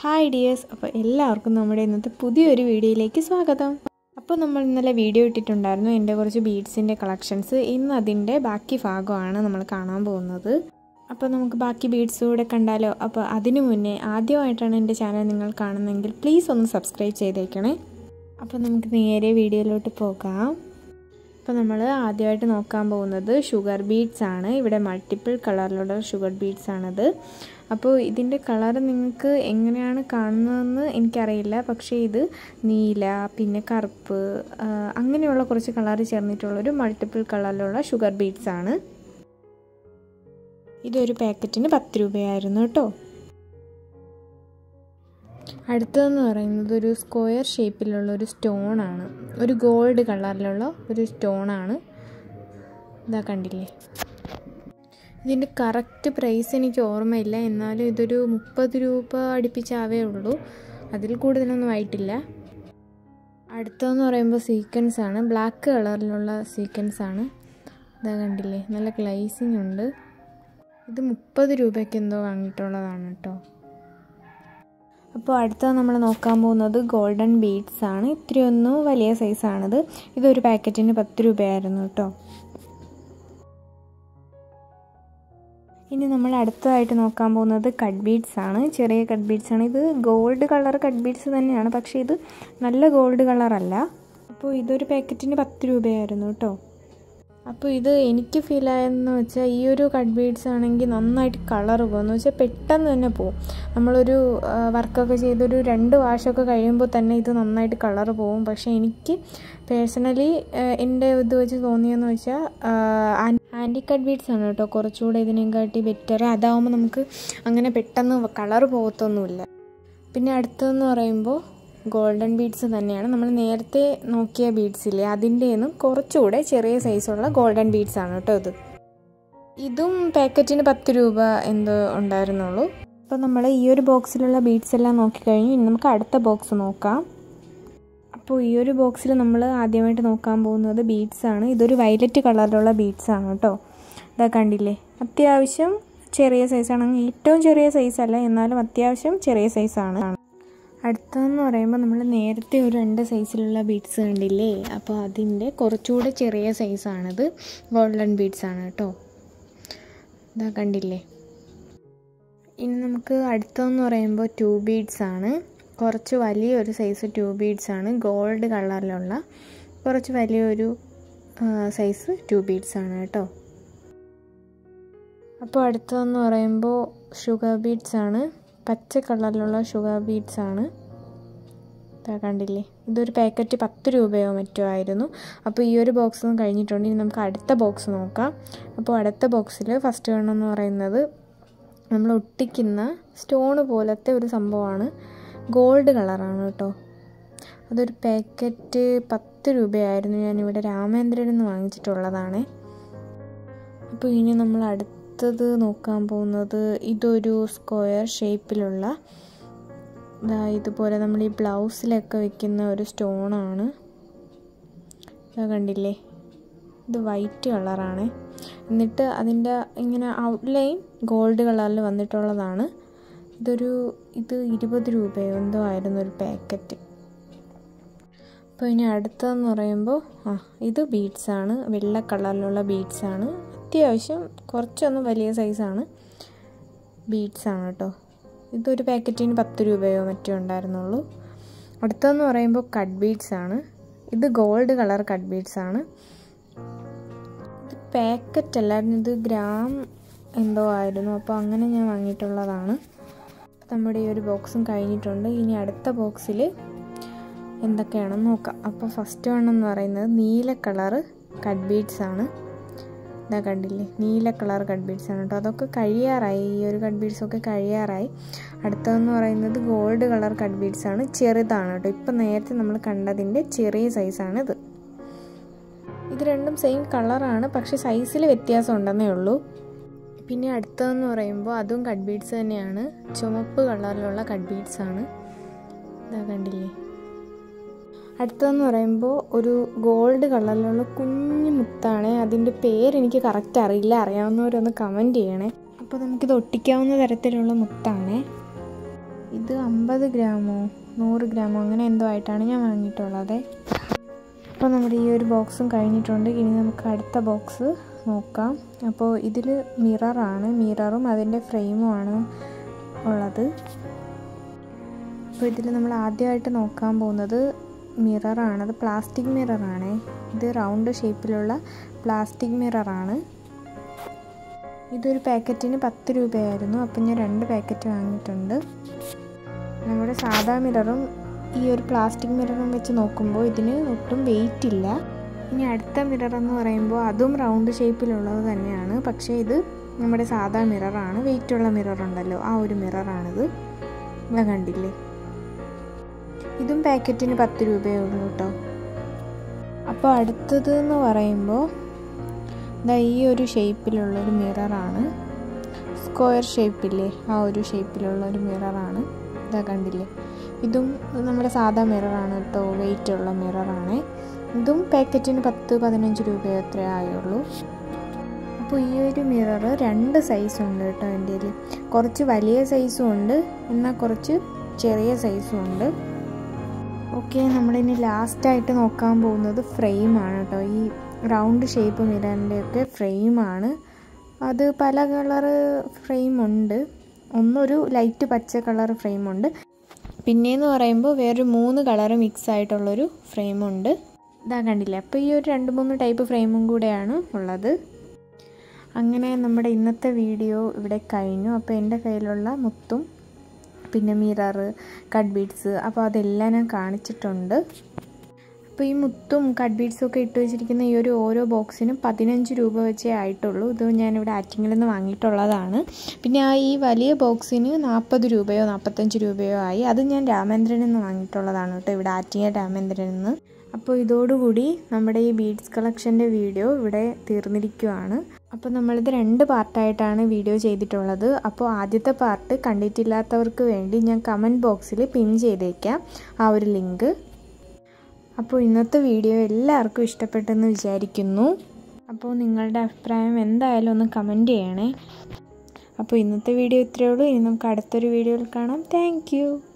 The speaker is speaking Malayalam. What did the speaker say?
ഹായ് ഡിയേഴ്സ് അപ്പോൾ എല്ലാവർക്കും നമ്മുടെ ഇന്നത്തെ പുതിയൊരു വീഡിയോയിലേക്ക് സ്വാഗതം അപ്പോൾ നമ്മൾ ഇന്നലെ വീഡിയോ ഇട്ടിട്ടുണ്ടായിരുന്നു എൻ്റെ കുറച്ച് ബീഡ്സിൻ്റെ കളക്ഷൻസ് ഇന്ന് അതിൻ്റെ ബാക്കി ഭാഗമാണ് നമ്മൾ കാണാൻ പോകുന്നത് അപ്പോൾ നമുക്ക് ബാക്കി ബീഡ്സ് കൂടെ കണ്ടാലോ അപ്പോൾ അതിനു മുന്നേ ആദ്യമായിട്ടാണ് എൻ്റെ ചാനൽ നിങ്ങൾ കാണുന്നതെങ്കിൽ പ്ലീസ് ഒന്ന് സബ്സ്ക്രൈബ് ചെയ്തേക്കണേ അപ്പോൾ നമുക്ക് നേരെ വീഡിയോയിലോട്ട് പോകാം അപ്പോൾ നമ്മൾ ആദ്യമായിട്ട് നോക്കാൻ പോകുന്നത് ഷുഗർ ബീഡ്സ് ആണ് ഇവിടെ മൾട്ടിപ്പിൾ കളറിലുള്ള ഷുഗർ ബീഡ്സ് ആണത് അപ്പോൾ ഇതിൻ്റെ കളർ നിങ്ങൾക്ക് എങ്ങനെയാണ് കാണുന്നതെന്ന് എനിക്കറിയില്ല പക്ഷേ ഇത് നീല പിന്നെ കറുപ്പ് അങ്ങനെയുള്ള കുറച്ച് കളർ ചേർന്നിട്ടുള്ളൊരു മൾട്ടിപ്പിൾ കളറിലുള്ള ഷുഗർ ബീഡ്സ് ആണ് ഇതൊരു പാക്കറ്റിന് പത്ത് രൂപയായിരുന്നു കേട്ടോ അടുത്തതെന്ന് പറയുന്നത് ഒരു സ്ക്വയർ ഷേപ്പിലുള്ള ഒരു സ്റ്റോൺ ആണ് ഒരു ഗോൾഡ് കളറിലുള്ള ഒരു സ്റ്റോൺ ആണ് ഇതാ കണ്ടില്ലേ ഇതിൻ്റെ കറക്റ്റ് പ്രൈസ് എനിക്ക് ഓർമ്മയില്ല എന്നാലും ഇതൊരു മുപ്പത് രൂപ അടുപ്പിച്ചാവേ ഉള്ളൂ അതിൽ കൂടുതലൊന്നും ആയിട്ടില്ല അടുത്തതെന്ന് പറയുമ്പോൾ സീക്വൻസ് ആണ് ബ്ലാക്ക് കളറിലുള്ള സീക്വൻസ് ആണ് ഇതാ കണ്ടില്ലേ നല്ല ഗ്ലൈസിങ് ഉണ്ട് ഇത് മുപ്പത് രൂപയ്ക്ക് എന്തോ വാങ്ങിയിട്ടുള്ളതാണ് കേട്ടോ അപ്പോൾ അടുത്ത നമ്മൾ നോക്കാൻ പോകുന്നത് ഗോൾഡൻ ബീഡ്സ് ആണ് ഇത്രയൊന്നും വലിയ സൈസാണിത് ഇതൊരു പാക്കറ്റിന് പത്ത് രൂപയായിരുന്നു കേട്ടോ ഇനി നമ്മൾ അടുത്തതായിട്ട് നോക്കാൻ പോകുന്നത് കട്ട് ബീഡ്സ് ആണ് ചെറിയ കട്ട് ബീഡ്സ് ആണ് ഇത് ഗോൾഡ് കളർ കട്ട് ബീഡ്സ് തന്നെയാണ് പക്ഷേ ഇത് നല്ല ഗോൾഡ് കളറല്ല അപ്പോൾ ഇതൊരു പാക്കറ്റിന് പത്ത് രൂപയായിരുന്നു കേട്ടോ അപ്പോൾ ഇത് എനിക്ക് ഫീൽ ആയെന്ന് വെച്ചാൽ ഈ ഒരു കട്ട് ബീഡ്സ് ആണെങ്കിൽ നന്നായിട്ട് കളർ പോകും എന്ന് വെച്ചാൽ പെട്ടെന്ന് തന്നെ പോകും നമ്മളൊരു വർക്കൊക്കെ ചെയ്തൊരു രണ്ട് വാഷൊക്കെ കഴിയുമ്പോൾ തന്നെ ഇത് നന്നായിട്ട് കളർ പോകും പക്ഷേ എനിക്ക് പേഴ്സണലി എൻ്റെ ഇത് വെച്ച് തോന്നിയെന്ന് വെച്ചാൽ ആൻറ്റി കട്ട് ബീഡ്സ് ആണ് കേട്ടോ കുറച്ചുകൂടെ ഇതിനെക്കാട്ടി ബെറ്റർ അതാവുമ്പോൾ നമുക്ക് അങ്ങനെ പെട്ടെന്ന് കളർ പോകത്തൊന്നുമില്ല പിന്നെ അടുത്തതെന്ന് പറയുമ്പോൾ ഗോൾഡൻ ബീഡ്സ് തന്നെയാണ് നമ്മൾ നേരത്തെ നോക്കിയ ബീഡ്സ് ഇല്ലേ അതിൻ്റെ നിന്നും കുറച്ചുകൂടെ ചെറിയ സൈസുള്ള ഗോൾഡൻ ബീഡ്സ് ആണ് കേട്ടോ ഇത് ഇതും പാക്കറ്റിന് പത്ത് രൂപ എന്തോ ഉണ്ടായിരുന്നുള്ളൂ അപ്പോൾ നമ്മൾ ഈ ഒരു ബോക്സിലുള്ള ബീഡ്സ് എല്ലാം നോക്കിക്കഴിഞ്ഞു ഇനി നമുക്ക് അടുത്ത ബോക്സ് നോക്കാം അപ്പോൾ ഈ ഒരു ബോക്സിൽ നമ്മൾ ആദ്യമായിട്ട് നോക്കാൻ പോകുന്നത് ബീഡ്സ് ആണ് ഇതൊരു വയലറ്റ് കളറിലുള്ള ബീഡ്സ് ആണ് കേട്ടോ ഇതാ കണ്ടില്ലേ അത്യാവശ്യം ചെറിയ സൈസാണ് ഏറ്റവും ചെറിയ സൈസല്ല എന്നാലും അത്യാവശ്യം ചെറിയ സൈസാണ് അടുത്തതെന്ന് പറയുമ്പോൾ നമ്മൾ നേരത്തെ ഒരു രണ്ട് സൈസിലുള്ള ബീഡ്സ് കണ്ടില്ലേ അപ്പോൾ അതിൻ്റെ കുറച്ചുകൂടെ ചെറിയ സൈസാണിത് ഗോൾഡൻ ബീഡ്സ് ആണ് കേട്ടോ ഇതാ കണ്ടില്ലേ ഇനി നമുക്ക് അടുത്തതെന്ന് പറയുമ്പോൾ ടു ബീഡ്സ് ആണ് കുറച്ച് വലിയൊരു സൈസ് ടു ബീഡ്സ് ആണ് ഗോൾഡ് കളറിലുള്ള കുറച്ച് വലിയൊരു സൈസ് ടു ബീഡ്സ് ആണ് കേട്ടോ അപ്പോൾ അടുത്തതെന്ന് പറയുമ്പോൾ ഷുഗർ ബീഡ്സ് ആണ് പച്ച കളറിലുള്ള ഷുഗർ ബീഡ്സ് ആണ് കണ്ടില്ലേ ഇതൊരു പാക്കറ്റ് പത്ത് രൂപയോ മറ്റോ ആയിരുന്നു അപ്പോൾ ഈ ഒരു ബോക്സ് കഴിഞ്ഞിട്ടുണ്ട് ഇനി നമുക്ക് അടുത്ത ബോക്സ് നോക്കാം അപ്പോൾ അടുത്ത ബോക്സിൽ ഫസ്റ്റ് വേണമെന്ന് പറയുന്നത് നമ്മൾ ഒട്ടിക്കുന്ന സ്റ്റോൺ പോലത്തെ ഒരു സംഭവമാണ് ഗോൾഡ് കളറാണ് കേട്ടോ അതൊരു പാക്കറ്റ് പത്ത് രൂപയായിരുന്നു ഞാനിവിടെ രാമേന്ദ്രനിൽ നിന്ന് വാങ്ങിച്ചിട്ടുള്ളതാണ് അപ്പോൾ ഇനി നമ്മൾ അടുത്തത് നോക്കാൻ പോകുന്നത് ഇതൊരു സ്ക്വയർ ഷേപ്പിലുള്ള ഇതുപോലെ നമ്മൾ ഈ ബ്ലൗസിലൊക്കെ വെക്കുന്ന ഒരു സ്റ്റോണാണ് ഇതാ കണ്ടില്ലേ ഇത് വൈറ്റ് കളറാണ് എന്നിട്ട് അതിൻ്റെ ഇങ്ങനെ ഔട്ട്ലൈൻ ഗോൾഡ് കളറിൽ വന്നിട്ടുള്ളതാണ് ഇതൊരു ഇത് ഇരുപത് രൂപയോ എന്തോ ആയിരുന്നു ഒരു പാക്കറ്റ് അപ്പോൾ ഇനി അടുത്തതെന്ന് പറയുമ്പോൾ ആ ഇത് ബീഡ്സാണ് വെള്ള കളറിലുള്ള ബീഡ്സാണ് അത്യാവശ്യം കുറച്ചൊന്ന് വലിയ സൈസാണ് ബീഡ്സാണ് കേട്ടോ ഇതൊരു പാക്കറ്റിന് പത്ത് രൂപയോ മറ്റോ ഉണ്ടായിരുന്നുള്ളൂ അടുത്തതെന്ന് പറയുമ്പോൾ കട്ട് ബീഡ്സ് ആണ് ഇത് ഗോൾഡ് കളർ കട്ട് ബീഡ്സ് ആണ് ഇത് പാക്കറ്റ് അല്ലായിരുന്നു ഇത് ഗ്രാം എന്തോ ആയിരുന്നു അപ്പോൾ അങ്ങനെ ഞാൻ വാങ്ങിയിട്ടുള്ളതാണ് നമ്മുടെ ഈ ഒരു ബോക്സും കഴിഞ്ഞിട്ടുണ്ട് ഇനി അടുത്ത ബോക്സിൽ എന്തൊക്കെയാണെന്ന് നോക്കാം അപ്പോൾ ഫസ്റ്റ് വൺ എന്ന് പറയുന്നത് നീല കളറ് കട്ട് ബീഡ്സ് ആണ് ഇതാ കണ്ടില്ലേ നീല കളർ കട്ട് ബീഡ്സ് ആണ് കേട്ടോ അതൊക്കെ കഴിയാറായി ഈ ഒരു കട്ട് ബീഡ്സ് ഒക്കെ കഴിയാറായി അടുത്തതെന്ന് പറയുന്നത് ഗോൾഡ് കളർ കട്ട് ബീഡ്സ് ആണ് ചെറുതാണ് കേട്ടോ ഇപ്പം നേരത്തെ നമ്മൾ കണ്ടതിൻ്റെ ചെറിയ സൈസാണ് ഇത് ഇത് രണ്ടും സെയിം കളറാണ് പക്ഷേ സൈസിൽ വ്യത്യാസം ഉണ്ടെന്നേ ഉള്ളൂ പിന്നെ അടുത്തതെന്ന് പറയുമ്പോൾ അതും കട്ട് ബീഡ്സ് തന്നെയാണ് ചുമപ്പ് കളറിലുള്ള കട്ട് ബീഡ്സ് ആണ് ഇതാ കണ്ടില്ലേ അടുത്തതെന്ന് പറയുമ്പോൾ ഒരു ഗോൾഡ് കളറിലുള്ള കുഞ്ഞു മുത്താണ് അതിൻ്റെ പേരെനിക്ക് കറക്റ്റ് അറിയില്ല അറിയാവുന്നവരൊന്ന് കമൻറ്റ് ചെയ്യണേ അപ്പോൾ നമുക്കിത് ഒട്ടിക്കാവുന്ന തരത്തിലുള്ള മുത്താണേ ഇത് അമ്പത് ഗ്രാമോ നൂറ് ഗ്രാമോ അങ്ങനെ എന്തോ ആയിട്ടാണ് ഞാൻ വാങ്ങിയിട്ടുള്ളത് അപ്പോൾ നമ്മുടെ ഈ ഒരു ബോക്സും കഴിഞ്ഞിട്ടുണ്ട് ഇനി നമുക്ക് അടുത്ത ബോക്സ് നോക്കാം അപ്പോൾ ഇതിൽ മിററാണ് മിററും അതിൻ്റെ ഫ്രെയിമുമാണ് ഉള്ളത് അപ്പോൾ ഇതിൽ നമ്മൾ ആദ്യമായിട്ട് നോക്കാൻ പോകുന്നത് മിററാണ് അത് പ്ലാസ്റ്റിക് മിററാണ് ഇത് റൗണ്ട് ഷേപ്പിലുള്ള പ്ലാസ്റ്റിക് മിററാണ് ഇതൊരു പാക്കറ്റിന് പത്ത് രൂപയായിരുന്നു അപ്പം ഞാൻ രണ്ട് പാക്കറ്റ് വാങ്ങിയിട്ടുണ്ട് നമ്മുടെ സാധാ മിററും ഈ ഒരു പ്ലാസ്റ്റിക് മിററും വെച്ച് നോക്കുമ്പോൾ ഇതിന് ഒട്ടും വെയിറ്റ് ഇല്ല ഇനി അടുത്ത മിറർ എന്ന് പറയുമ്പോൾ അതും റൗണ്ട് ഷേപ്പിലുള്ളത് തന്നെയാണ് പക്ഷേ ഇത് നമ്മുടെ സാധാ മിററാണ് വെയിറ്റുള്ള മിറർ ഉണ്ടല്ലോ ആ ഒരു മിററാണിത് ഞാൻ കണ്ടില്ലേ ഇതും പാക്കറ്റിന് പത്ത് രൂപയേ ഉള്ളൂ കേട്ടോ അപ്പോൾ അടുത്തത് എന്ന് പറയുമ്പോൾ ഇതാ ഈ ഒരു ഷേപ്പിലുള്ളൊരു മിററാണ് സ്ക്വയർ ഷേപ്പില്ലേ ആ ഒരു ഷേപ്പിലുള്ള ഒരു മിററാണ് ഇതാ കണ്ടില്ലേ ഇതും നമ്മുടെ സാധാ മിററാണ് കേട്ടോ വെയിറ്റ് ഉള്ള മിററാണ് ഇതും പാക്കറ്റിന് പത്ത് പതിനഞ്ച് രൂപ അത്രേ ആയുള്ളൂ അപ്പോൾ ഈ ഒരു മിറർ രണ്ട് സൈസ് ഉണ്ട് കേട്ടോ എൻ്റെ കുറച്ച് വലിയ സൈസും ഉണ്ട് എന്നാൽ കുറച്ച് ചെറിയ സൈസും ഉണ്ട് ഓക്കെ നമ്മളിനി ലാസ്റ്റായിട്ട് നോക്കാൻ പോകുന്നത് ഫ്രെയിമാണ് കേട്ടോ ഈ റൗണ്ട് ഷേപ്പ് മിററിൻ്റെയൊക്കെ ഫ്രെയിമാണ് അത് പല കളറ് ഫ്രെയിമുണ്ട് ഒന്നൊരു ലൈറ്റ് പച്ച കളർ ഫ്രെയിമുണ്ട് പിന്നെയെന്ന് പറയുമ്പോൾ വേറൊരു മൂന്ന് കളറ് മിക്സ് ആയിട്ടുള്ളൊരു ഫ്രെയിമുണ്ട് ഇതാ കണ്ടില്ലേ അപ്പോൾ ഈ ഒരു രണ്ട് മൂന്ന് ടൈപ്പ് ഫ്രെയിമും കൂടെയാണ് ഉള്ളത് അങ്ങനെ നമ്മുടെ ഇന്നത്തെ വീഡിയോ ഇവിടെ കഴിഞ്ഞു അപ്പോൾ എൻ്റെ കയ്യിലുള്ള മുത്തും പിന്നെ മിറർ കട്ട് ബീഡ്സ് അപ്പോൾ അതെല്ലാം ഞാൻ കാണിച്ചിട്ടുണ്ട് അപ്പോൾ ഈ മുത്തും കട്ട് ബീഡ്സും ഒക്കെ ഇട്ട് വെച്ചിരിക്കുന്ന ഈ ഒരു ഓരോ ബോക്സിനും പതിനഞ്ച് രൂപ വെച്ചേ ആയിട്ടുള്ളൂ ഇത് ഞാനിവിടെ ആറ്റിങ്ങിൽ നിന്ന് വാങ്ങിയിട്ടുള്ളതാണ് പിന്നെ ആ ഈ വലിയ ബോക്സിന് നാൽപ്പത് രൂപയോ നാൽപ്പത്തഞ്ച് രൂപയോ ആയി അത് ഞാൻ രാമേന്ദ്രനിൽ നിന്ന് വാങ്ങിയിട്ടുള്ളതാണ് കേട്ടോ ഇവിടെ ആറ്റിങ്ങൽ രാമേന്ദ്രനിൽ നിന്ന് അപ്പോൾ ഇതോടുകൂടി നമ്മുടെ ഈ ബീഡ്സ് കളക്ഷൻ്റെ വീഡിയോ ഇവിടെ തീർന്നിരിക്കുകയാണ് അപ്പോൾ നമ്മളിത് രണ്ട് പാർട്ടായിട്ടാണ് വീഡിയോ ചെയ്തിട്ടുള്ളത് അപ്പോൾ ആദ്യത്തെ പാർട്ട് കണ്ടിട്ടില്ലാത്തവർക്ക് വേണ്ടി ഞാൻ കമൻറ്റ് ബോക്സിൽ പിൻ ചെയ്തേക്കാം ആ ഒരു ലിങ്ക് അപ്പോൾ ഇന്നത്തെ വീഡിയോ എല്ലാവർക്കും ഇഷ്ടപ്പെട്ടെന്ന് വിചാരിക്കുന്നു അപ്പോൾ നിങ്ങളുടെ അഭിപ്രായം എന്തായാലും ഒന്ന് കമൻറ്റ് ചെയ്യണേ അപ്പോൾ ഇന്നത്തെ വീഡിയോ ഇത്രയേ ഉള്ളൂ ഇനി നമുക്ക് അടുത്തൊരു വീഡിയോയിൽ കാണാം താങ്ക്